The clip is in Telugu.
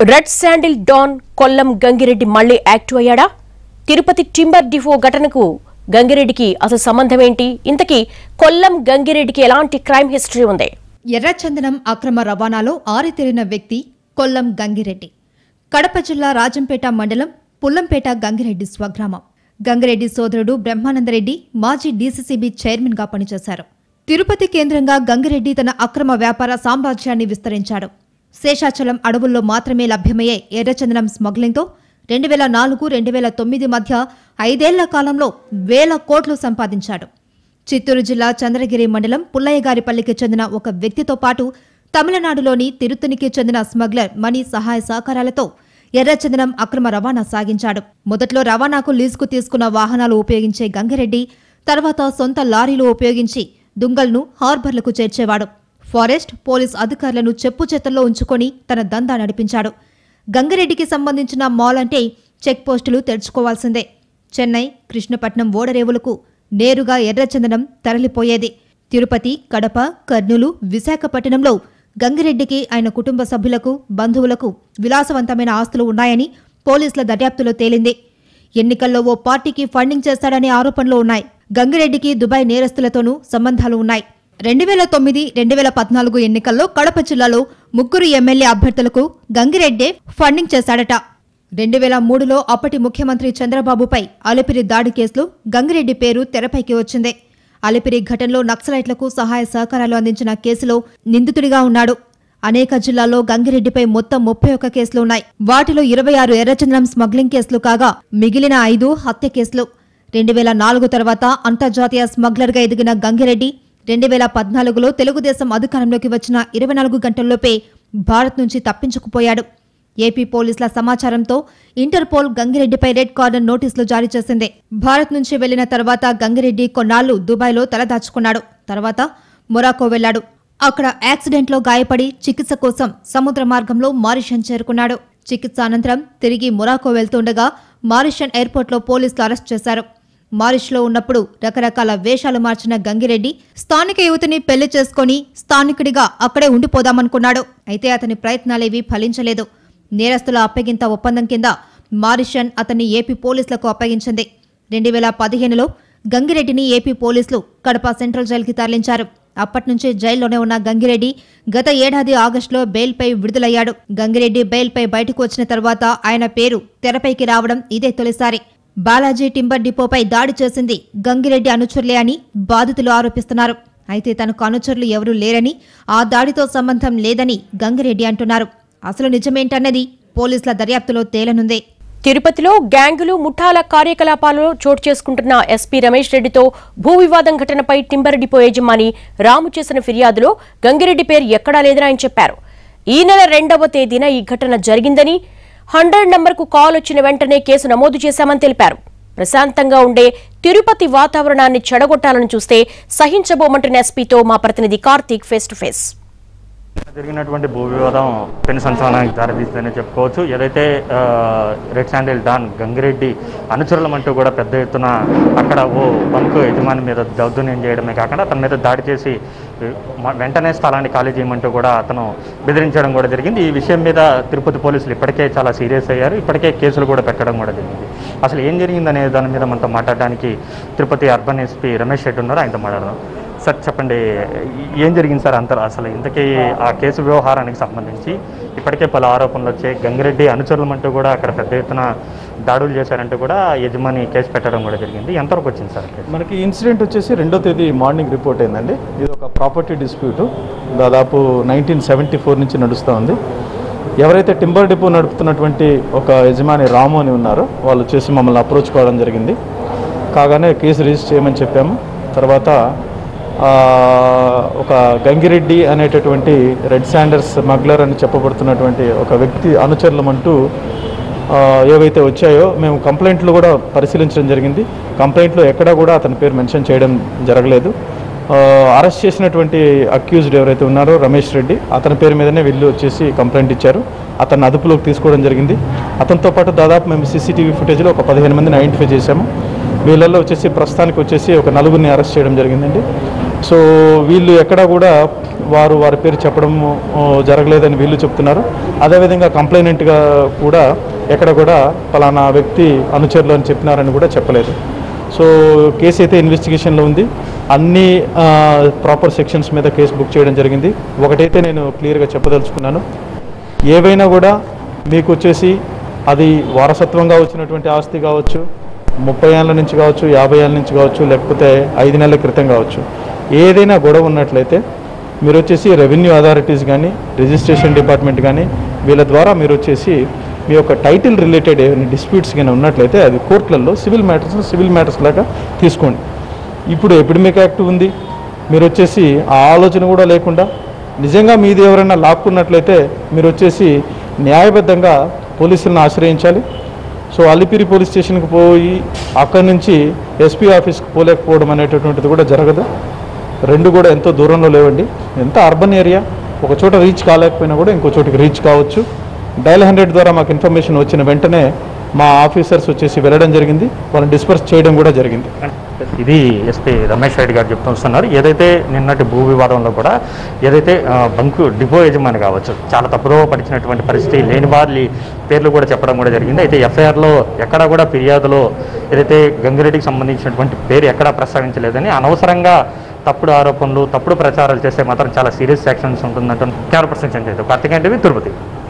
red sandal don Kollam Gangireddy మళ్లీ యాక్టివ్ అయ్యాడా తిరుపతి టింబర్ డిఫో ఘటనకు గంగిరెడ్డికి అసలు సంబంధం ఏంటి ఇంతకీ కొల్లం గంగిరెడ్డికి ఎలాంటి క్రైమ్ హిస్టరీ ఉంది ఎర్రచందనం అక్రమ రవాణాలో ఆరితేరిన వ్యక్తి కొల్లం గంగిరెడ్డి కడప జిల్లా రాజంపేట మండలం పుల్లంపేట గంగిరెడ్డి స్వగ్రామం గంగిరెడ్డి సోదరుడు బ్రహ్మానందరెడ్డి మాజీ డీసీసీబీ చైర్మన్గా పనిచేశారు తిరుపతి కేంద్రంగా గంగిరెడ్డి తన అక్రమ వ్యాపార సామ్రాజ్యాన్ని విస్తరించాడు శేషాచలం అడవుల్లో మాత్రమే లభ్యమయ్యే ఎర్రచందనం స్మగ్లింగ్తో రెండు వేల నాలుగు రెండు వేల తొమ్మిది మధ్య ఐదేళ్ల కాలంలో వేల కోట్లు సంపాదించాడు చిత్తూరు జిల్లా చంద్రగిరి మండలం పుల్లయ్యగారిపల్లికి చెందిన ఒక వ్యక్తితో పాటు తమిళనాడులోని తిరుత్తనికి చెందిన స్మగ్లర్ మణి సహాయ సహకారాలతో ఎర్రచందనం అక్రమ రవాణా సాగించాడు మొదట్లో రవాణాకు లీజుకు తీసుకున్న వాహనాలు ఉపయోగించే గంగిరెడ్డి తర్వాత సొంత లారీలు ఉపయోగించి దుంగల్ను హార్బర్లకు చేర్చేవాడు ఫారెస్ట్ పోలీస్ అధికారులను చెప్పు చేతల్లో ఉంచుకొని తన దందా నడిపించాడు గంగిరెడ్డికి సంబంధించిన మాల్ అంటే చెక్ పోస్టులు తెరుచుకోవాల్సిందే చెన్నై కృష్ణపట్నం ఓడరేవులకు నేరుగా ఎర్రచందనం తరలిపోయేది తిరుపతి కడప కర్నూలు విశాఖపట్నంలో గంగిరెడ్డికి ఆయన కుటుంబ సభ్యులకు బంధువులకు విలాసవంతమైన ఆస్తులు ఉన్నాయని పోలీసుల దర్యాప్తులో తేలింది ఎన్నికల్లో ఓ పార్టీకి ఫండింగ్ చేస్తాడనే ఆరోపణలు ఉన్నాయి గంగిరెడ్డికి దుబాయ్ నేరస్తులతోనూ సంబంధాలు ఉన్నాయి రెండు వేల తొమ్మిది రెండు వేల పద్నాలుగు ఎన్నికల్లో కడప జిల్లాలో ముగ్గురు ఎమ్మెల్యే అభ్యర్థులకు గంగిరెడ్డే ఫండింగ్ చేశాడట రెండు వేల మూడులో అప్పటి ముఖ్యమంత్రి చంద్రబాబుపై అలిపిరి దాడి కేసులో గంగిరెడ్డి పేరు తెరపైకి వచ్చింది అలిపిరి ఘటనలో నక్సలైట్లకు సహాయ సహకారాలు అందించిన కేసులో నిందితుడిగా ఉన్నాడు అనేక జిల్లాల్లో గంగిరెడ్డిపై మొత్తం ముప్పై ఒక్క కేసులు ఉన్నాయి వాటిలో ఇరవై ఆరు ఎర్రచందనం స్మగ్లింగ్ కేసులు కాగా మిగిలిన ఐదు హత్య కేసులు రెండు వేల నాలుగు తర్వాత అంతర్జాతీయ స్మగ్లర్గా ఎదిగిన గంగిరెడ్డి రెండు వేల పద్నాలుగులో తెలుగుదేశం అధికారంలోకి వచ్చిన ఇరవై నాలుగు గంటల్లోపే భారత్ నుంచి తప్పించుకుపోయాడు ఏపీ పోలీసుల సమాచారంతో ఇంటర్పోల్ గంగిరెడ్డిపై రెడ్ కార్నర్ నోటీసులు జారీ చేసింది భారత్ నుంచి వెళ్లిన తర్వాత గంగిరెడ్డి కొన్నాళ్లు దుబాయ్లో తలదాచుకున్నాడు తర్వాత మొరాకో వెళ్లాడు అక్కడ యాక్సిడెంట్లో గాయపడి చికిత్స కోసం సముద్ర మార్గంలో మారిషన్ చేరుకున్నాడు చికిత్స అనంతరం తిరిగి మొరాకో వెళ్తుండగా మారిషన్ ఎయిర్పోర్ట్లో పోలీసులు అరెస్ట్ చేశారు మారిష్లో ఉన్నప్పుడు రకరకాల వేషాలు మార్చిన గంగిరెడ్డి స్థానిక యువతిని పెళ్లి చేసుకొని స్థానికుడిగా అక్కడే ఉండిపోదామనుకున్నాడు అయితే అతని ప్రయత్నాలేవీ ఫలించలేదు నేరస్తుల అప్పగింత ఒప్పందం కింద మారిషన్ అతన్ని ఏపీ పోలీసులకు అప్పగించింది రెండు వేల పదిహేనులో గంగిరెడ్డిని ఏపీ పోలీసులు కడప సెంట్రల్ జైలుకి తరలించారు అప్పటి నుంచి జైల్లోనే ఉన్న గంగిరెడ్డి గత ఏడాది ఆగస్టులో బెయిల్పై విడుదలయ్యాడు గంగిరెడ్డి బెయిల్పై బయటకు వచ్చిన తర్వాత ఆయన పేరు తెరపైకి రావడం ఇదే తొలిసారి బాలాజీ టింబర్ డిపోపై దాడి చేసింది గంగిరెడ్డి అనుచరులే అని బాధితులు ఆరోపిస్తున్నారు అయితే తనకు అనుచరులు ఎవరూ లేరని ఆ దాడితో సంబంధం లేదని గంగిరెడ్డి అంటున్నారు అసలు నిజమేంటన్నది పోలీసుల దర్యాప్తులో తేలనుంది తిరుపతిలో గ్యాంగులు ముఠాల కార్యకలాపాలలో చోటు చేసుకుంటున్న ఎస్పీ రమేష్ రెడ్డితో భూ వివాదం ఘటనపై టింబర్ డిపో యజమాని రాము చేసిన ఫిర్యాదులో గంగిరెడ్డి పేరు ఎక్కడా లేదని ఆయన చెప్పారు ఈ నెల రెండవ తేదీన ఈ ఘటన జరిగిందని హండ్రెడ్ నంబర్కు కాల్ వచ్చిన వెంటనే కేసు నమోదు చేశామని తెలిపారు ప్రశాంతంగా ఉండే తిరుపతి వాతావరణాన్ని చెడగొట్టాలని చూస్తే సహించబోమంటున్న ఎస్పీతో మా ప్రతినిధి కార్తీక్ ఫేస్ టు ఫేస్ జరిగినటువంటి భూ వివాదం పెను సంచలనానికి దారితీస్తుందని చెప్పుకోవచ్చు ఏదైతే ఆ, రెడ్ శాండిల్ డాన్ గంగిరెడ్డి అనుచరులమంటూ కూడా పెద్ద ఎత్తున అక్కడ ఓ బంకు యజమాని మీద దౌర్జన్యం చేయడమే కాకుండా అతని మీద దాడి చేసి మ- వెంటనే స్థలాన్ని ఖాళీ చేయమంటూ కూడా అతను బెదిరించడం కూడా జరిగింది ఈ విషయం మీద తిరుపతి పోలీసులు ఇప్పటికే చాలా సీరియస్ అయ్యారు ఇప్పటికే కేసులు కూడా పెట్టడం కూడా జరిగింది అసలు ఏం జరిగిందనే దాని మీద మనతో మాట్లాడడానికి తిరుపతి అర్బన్ ఎస్పీ రమేష్ రెడ్డి ఉన్నారు ఆయనతో మాట్లాడదాం సార్ చెప్పండి ఏం జరిగింది సార్ అంత అసలు ఇంతకీ ఆ కేసు వ్యవహారానికి సంబంధించి ఇప్పటికే పలు ఆరోపణలు వచ్చాయి గంగిరెడ్డి అనుచరులమంటూ కూడా అక్కడ పెద్ద ఎత్తున దాడులు చేశారంటూ కూడా యజమాని కేసు పెట్టడం కూడా జరిగింది ఎంతవరకు వచ్చింది సార్ కేసు మనకి ఇన్సిడెంట్ వచ్చేసి రెండో తేదీ మార్నింగ్ రిపోర్ట్ అయిందండి ఇది ఒక ప్రాపర్టీ డిస్ప్యూట్ దాదాపు నైన్టీన్ సెవెంటీ ఫోర్ నుంచి నడుస్తూ ఉంది ఎవరైతే టింబర్ డిపో నడుపుతున్నటువంటి ఒక యజమాని రాము అని ఉన్నారో వాళ్ళు వచ్చేసి మమ్మల్ని అప్రోచ్ కావడం జరిగింది కాగానే కేసు రిజిస్టర్ చేయమని చెప్పాము తర్వాత ఆ, ఒక గంగిరెడ్డి అనేటటువంటి రెడ్ శాండర్స్ స్మగ్లర్ అని చెప్పబడుతున్నటువంటి ఒక వ్యక్తి అనుచరులమంటూ ఆ, ఏవైతే వచ్చాయో మేము కంప్లైంట్లు కూడా పరిశీలించడం జరిగింది కంప్లైంట్లో ఎక్కడా కూడా అతని పేరు మెన్షన్ చేయడం జరగలేదు ఆ, అరెస్ట్ చేసినటువంటి అక్యూజ్డ్ ఎవరైతే ఉన్నారో రమేష్ రెడ్డి అతని పేరు మీదనే వీళ్ళు వచ్చేసి కంప్లైంట్ ఇచ్చారు అతన్ని అదుపులోకి తీసుకోవడం జరిగింది అతనితో పాటు దాదాపు మేము సీసీటీవీ ఫుటేజ్లో ఒక పదిహేను మందిని ఐడెంటిఫై చేశాము వీళ్ళల్లో వచ్చేసి ప్రస్తుతానికి వచ్చేసి ఒక నలుగురిని అరెస్ట్ చేయడం జరిగిందండి సో వీళ్ళు ఎక్కడా కూడా వారు వారి పేరు చెప్పడం ఆ, జరగలేదని వీళ్ళు చెప్తున్నారు అదేవిధంగా కంప్లైనెంట్గా కూడా ఎక్కడ కూడా ఫలానా వ్యక్తి అనుచరులు అని చెప్పినారని కూడా చెప్పలేదు సో కేసు అయితే ఇన్వెస్టిగేషన్లో ఉంది అన్ని ప్రాపర్ సెక్షన్స్ మీద కేసు బుక్ చేయడం జరిగింది ఒకటైతే నేను క్లియర్గా చెప్పదలుచుకున్నాను ఏవైనా కూడా మీకు వచ్చేసి అది వారసత్వంగా వచ్చినటువంటి ఆస్తి కావచ్చు ముప్పై ఏళ్ళ నుంచి కావచ్చు యాభై ఏళ్ళ నుంచి కావచ్చు లేకపోతే ఐదు నెలల క్రితం కావచ్చు ఏదైనా గొడవ ఉన్నట్లయితే మీరు వచ్చేసి రెవెన్యూ అథారిటీస్ కానీ రిజిస్ట్రేషన్ డిపార్ట్మెంట్ కానీ వీళ్ళ ద్వారా మీరు వచ్చేసి మీ యొక్క టైటిల్ రిలేటెడ్ ఏమైనా డిస్ప్యూట్స్ కానీ ఉన్నట్లయితే అది కోర్టులలో సివిల్ మ్యాటర్స్ సివిల్ మ్యాటర్స్ లాగా తీసుకోండి ఇప్పుడు ఎపిడమిక్ యాక్ట్ ఉంది మీరు వచ్చేసి ఆ ఆలోచన కూడా లేకుండా నిజంగా మీది ఎవరైనా లాక్కున్నట్లయితే మీరు వచ్చేసి న్యాయబద్ధంగా పోలీసులను ఆశ్రయించాలి సో అల్లిపిరి పోలీస్ స్టేషన్కి పోయి అక్కడి నుంచి ఎస్పీ ఆఫీస్కి పోలేకపోవడం అనేటటువంటిది కూడా జరగదు రెండు కూడా ఎంతో దూరంలో లేవండి ఎంత అర్బన్ ఏరియా ఒక చోట రీచ్ కాలేకపోయినా కూడా ఇంకో చోటికి రీచ్ కావచ్చు డైల్ హండ్రెడ్ ద్వారా మాకు ఇన్ఫర్మేషన్ వచ్చిన వెంటనే మా ఆఫీసర్స్ వచ్చేసి వెళ్ళడం జరిగింది వాళ్ళని డిస్పర్స్ చేయడం కూడా జరిగింది ఇది ఎస్పీ రమేష్ రెడ్డి గారు చెప్తూ వస్తున్నారు ఏదైతే నిన్నటి భూ వివాదంలో కూడా ఏదైతే ఆ, బంకు డిపో యజమాని కావచ్చు చాలా తప్పుదో పడిచినటువంటి పరిస్థితి లేని వారి పేర్లు కూడా చెప్పడం కూడా జరిగింది అయితే ఎఫ్ఐఆర్లో ఎక్కడా కూడా ఫిర్యాదులో ఏదైతే గంగిరెడ్డికి సంబంధించినటువంటి పేరు ఎక్కడా ప్రస్తావించలేదని అనవసరంగా తప్పుడు ఆరోపణలు తప్పుడు ప్రచారాలు చేస్తే మాత్రం చాలా సీరియస్ యాక్షన్స్ ఉంటుందంటే camera person Chandra Karthikeya TV Tirupati